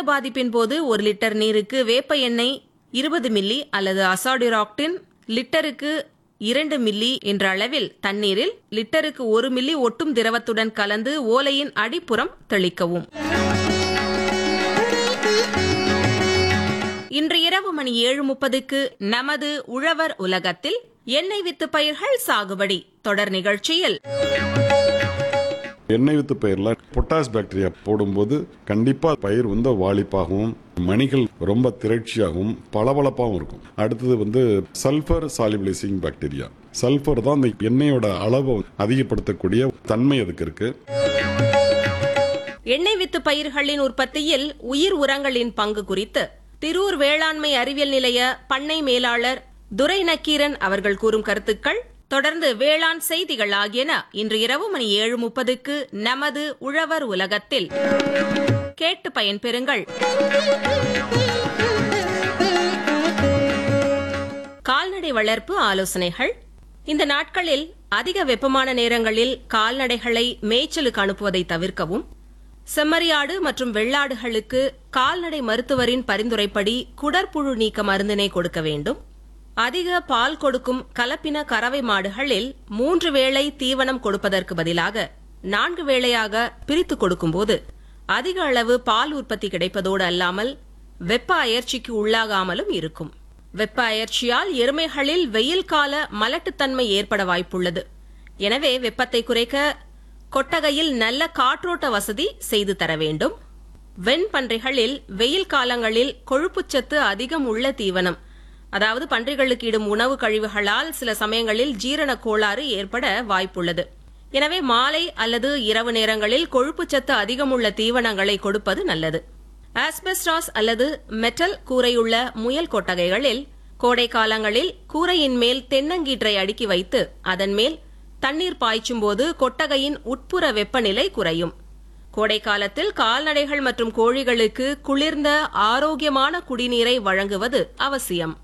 பாதிப்பின் போது ஒரு லிட்டர் நீருக்கு வேப்ப எண்ணெய் இருபது மில்லி அல்லது அசாடிராக்டின் லிட்டருக்கு இரண்டு மில்லி என்ற அளவில் தண்ணீரில் லிட்டருக்கு ஒரு மில்லி ஒட்டும் திரவத்துடன் கலந்து ஓலையின் அடிப்புறம் தெளிக்கவும் இன்று இரவு மணி ஏழு முப்பதுக்கு நமது உழவர் உலகத்தில் எண்ணெய் வித்து பயிர்கள் சாகுபடி தொடர் நிகழ்ச்சியில் எண்ணெய் வித்து பயிரில் பொட்டாஸ் பாக்டீரியா போடும்போது கண்டிப்பா பயிர் வந்து வாளிப்பாகவும் மணிகள் ரொம்ப திரட்சியாகவும் பளபளப்பாகவும் இருக்கும் அடுத்தது வந்து சல்ஃபர் சாலிபிளைசிங் பாக்டீரியா சல்ஃபர் தான் அந்த எண்ணெயோட அளவை அதிகப்படுத்தக்கூடிய தன்மை அதுக்கு இருக்கு எண்ணெய் வித்து பயிர்களின் உற்பத்தியில் உயிர் உரங்களின் பங்கு குறித்து திரூர் வேளாண்மை அறிவியல் நிலைய பண்ணை மேலாளர் துரை நக்கீரன் அவர்கள் கூறும் கருத்துக்கள் தொடர்ந்து வேளாண் செய்திகள் ஆகியன இன்று இரவு மணி ஏழு முப்பதுக்கு நமது உழவர் உலகத்தில் கேட்டு பயன்பெறுங்கள் கால்நடை வளர்ப்பு ஆலோசனைகள் இந்த நாட்களில் அதிக வெப்பமான நேரங்களில் கால்நடைகளை மேய்ச்சலுக்கு அனுப்புவதை தவிர்க்கவும் செம்மறியாடு மற்றும் வெள்ளாடுகளுக்கு கால்நடை மருத்துவரின் பரிந்துரைப்படி குடற்புழு நீக்க மருந்தினை கொடுக்க வேண்டும் அதிக பால் கொடுக்கும் கலப்பின கறவை மாடுகளில் மூன்று வேளை தீவனம் கொடுப்பதற்கு பதிலாக நான்கு வேளையாக பிரித்து கொடுக்கும்போது அதிக அளவு பால் உற்பத்தி கிடைப்பதோடு அல்லாமல் வெப்ப அயற்சிக்கு உள்ளாகாமலும் இருக்கும் வெப்ப அயற்சியால் எருமைகளில் வெயில் கால மலட்டுத்தன்மை ஏற்பட வாய்ப்புள்ளது எனவே வெப்பத்தை குறைக்க கொட்டகையில் நல்ல காற்றோட்ட வசதி செய்து தர வேண்டும் வெண்பன்றிகளில் வெயில் காலங்களில் கொழுப்புச்சத்து அதிகம் உள்ள தீவனம் அதாவது பன்றிகளுக்கு இடும் உணவு கழிவுகளால் சில சமயங்களில் ஜீரண கோளாறு ஏற்பட வாய்ப்புள்ளது எனவே மாலை அல்லது இரவு நேரங்களில் கொழுப்புச்சத்து அதிகமுள்ள தீவனங்களை கொடுப்பது நல்லது ஆஸ்பெஸ்டாஸ் அல்லது மெட்டல் கூரையுள்ள முயல் கொட்டகைகளில் கோடை காலங்களில் கூரையின் மேல் தென்னங்கீற்றை அடுக்கி வைத்து அதன் மேல் தண்ணீர் பாய்ச்சும் போது கொட்டகையின் உட்புற வெப்பநிலை குறையும் கோடை காலத்தில் கால்நடைகள் மற்றும் கோழிகளுக்கு குளிர்ந்த ஆரோக்கியமான குடிநீரை வழங்குவது அவசியம்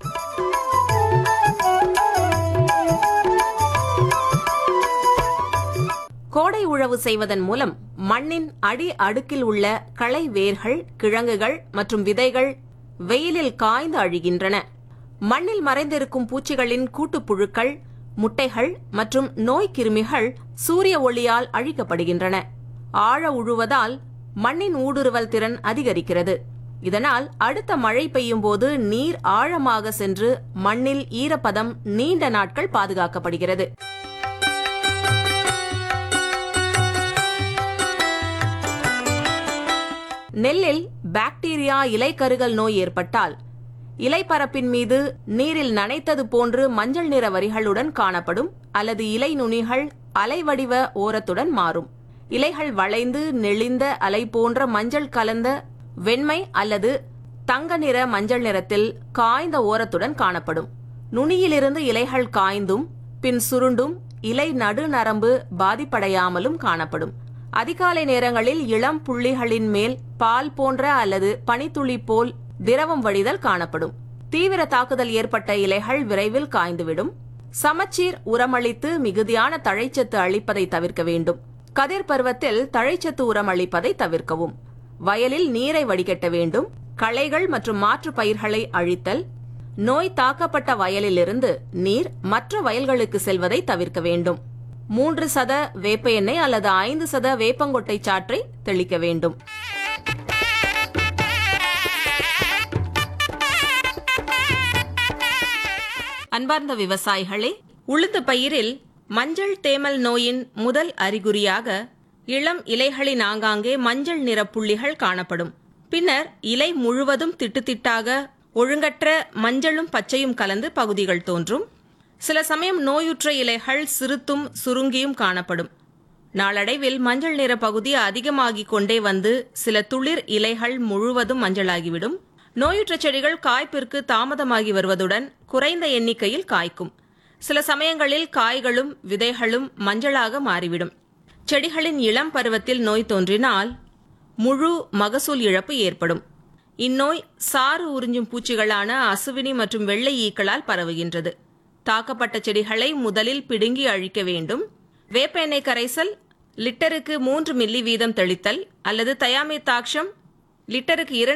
கோடை உழவு செய்வதன் மூலம் மண்ணின் அடி அடுக்கில் உள்ள களை வேர்கள் கிழங்குகள் மற்றும் விதைகள் வெயிலில் காய்ந்து அழிகின்றன மண்ணில் மறைந்திருக்கும் பூச்சிகளின் கூட்டுப்புழுக்கள் முட்டைகள் மற்றும் நோய் கிருமிகள் சூரிய ஒளியால் அழிக்கப்படுகின்றன ஆழ உழுவதால் மண்ணின் ஊடுருவல் திறன் அதிகரிக்கிறது இதனால் அடுத்த மழை பெய்யும் போது நீர் ஆழமாக சென்று மண்ணில் ஈரப்பதம் நீண்ட நாட்கள் பாதுகாக்கப்படுகிறது நெல்லில் பாக்டீரியா இலைக்கருகல் நோய் ஏற்பட்டால் இலைப்பரப்பின் மீது நீரில் நனைத்தது போன்று மஞ்சள் நிற வரிகளுடன் காணப்படும் அல்லது இலை நுனிகள் அலைவடிவ ஓரத்துடன் மாறும் இலைகள் வளைந்து நெளிந்த அலை போன்ற மஞ்சள் கலந்த வெண்மை அல்லது தங்க நிற மஞ்சள் நிறத்தில் காய்ந்த ஓரத்துடன் காணப்படும் நுனியிலிருந்து இலைகள் காய்ந்தும் பின் சுருண்டும் இலை நடுநரம்பு பாதிப்படையாமலும் காணப்படும் அதிகாலை நேரங்களில் இளம் புள்ளிகளின் மேல் பால் போன்ற அல்லது பனித்துளி போல் திரவம் வழிதல் காணப்படும் தீவிர தாக்குதல் ஏற்பட்ட இலைகள் விரைவில் காய்ந்துவிடும் சமச்சீர் உரமளித்து மிகுதியான தழைச்சத்து அளிப்பதை தவிர்க்க வேண்டும் கதிர் பருவத்தில் தழைச்சத்து உரம் அளிப்பதை தவிர்க்கவும் வயலில் நீரை வடிகட்ட வேண்டும் களைகள் மற்றும் மாற்று பயிர்களை அழித்தல் நோய் தாக்கப்பட்ட வயலிலிருந்து நீர் மற்ற வயல்களுக்கு செல்வதை தவிர்க்க வேண்டும் மூன்று சத வேப்ப எண்ணெய் அல்லது ஐந்து சத வேப்பங்கொட்டை சாற்றை தெளிக்க வேண்டும் அன்பார்ந்த விவசாயிகளே உளுந்து பயிரில் மஞ்சள் தேமல் நோயின் முதல் அறிகுறியாக இளம் இலைகளின் ஆங்காங்கே மஞ்சள் நிற புள்ளிகள் காணப்படும் பின்னர் இலை முழுவதும் திட்டுத்திட்டாக ஒழுங்கற்ற மஞ்சளும் பச்சையும் கலந்து பகுதிகள் தோன்றும் சில சமயம் நோயுற்ற இலைகள் சிறுத்தும் சுருங்கியும் காணப்படும் நாளடைவில் மஞ்சள் நிற பகுதி அதிகமாகிக் கொண்டே வந்து சில துளிர் இலைகள் முழுவதும் மஞ்சளாகிவிடும் நோயுற்ற செடிகள் காய்ப்பிற்கு தாமதமாகி வருவதுடன் குறைந்த எண்ணிக்கையில் காய்க்கும் சில சமயங்களில் காய்களும் விதைகளும் மஞ்சளாக மாறிவிடும் செடிகளின் இளம் பருவத்தில் நோய் தோன்றினால் முழு மகசூல் இழப்பு ஏற்படும் இந்நோய் சாறு உறிஞ்சும் பூச்சிகளான அசுவினி மற்றும் வெள்ளை ஈக்களால் பரவுகின்றது தாக்கப்பட்ட செடிகளை முதலில் பிடுங்கி அழிக்க வேண்டும் வேப்ப எண்ணெய் கரைசல் லிட்டருக்கு மூன்று மில்லி வீதம் தெளித்தல் அல்லது தயாமி தாக்ஷம் லிட்டருக்கு இரண்டு